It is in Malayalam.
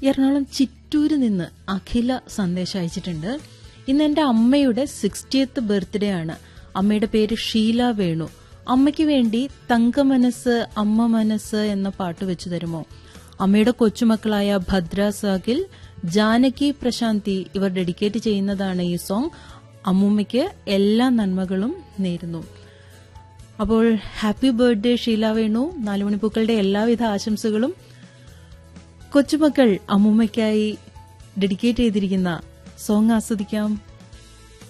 എറണാകുളം ചിറ്റൂര് നിന്ന് അഖില സന്ദേശം അയച്ചിട്ടുണ്ട് ഇന്ന് എന്റെ അമ്മയുടെ സിക്സ്റ്റിയത്ത് ബർത്ത്ഡേ ആണ് അമ്മയുടെ പേര് ഷീല വേണു അമ്മയ്ക്ക് വേണ്ടി തങ്കമനസ് അമ്മ മനസ്സ് എന്ന പാട്ട് വെച്ചു തരുമോ അമ്മയുടെ കൊച്ചുമക്കളായ ഭദ്ര സാഹിൽ ജാനകി പ്രശാന്തി ഇവർ ഡെഡിക്കേറ്റ് ചെയ്യുന്നതാണ് ഈ സോങ് അമ്മൂമ്മയ്ക്ക് എല്ലാ നന്മകളും നേരുന്നു അപ്പോൾ ഹാപ്പി ബർത്ത്ഡേ ഷീല വേണു നാലുമണിപ്പൂക്കളുടെ എല്ലാവിധ ആശംസകളും കൊച്ചുമക്കൾ അമ്മൂമ്മയ്ക്കായി ഡെഡിക്കേറ്റ് ചെയ്തിരിക്കുന്ന സോങ് ആസ്വദിക്കാം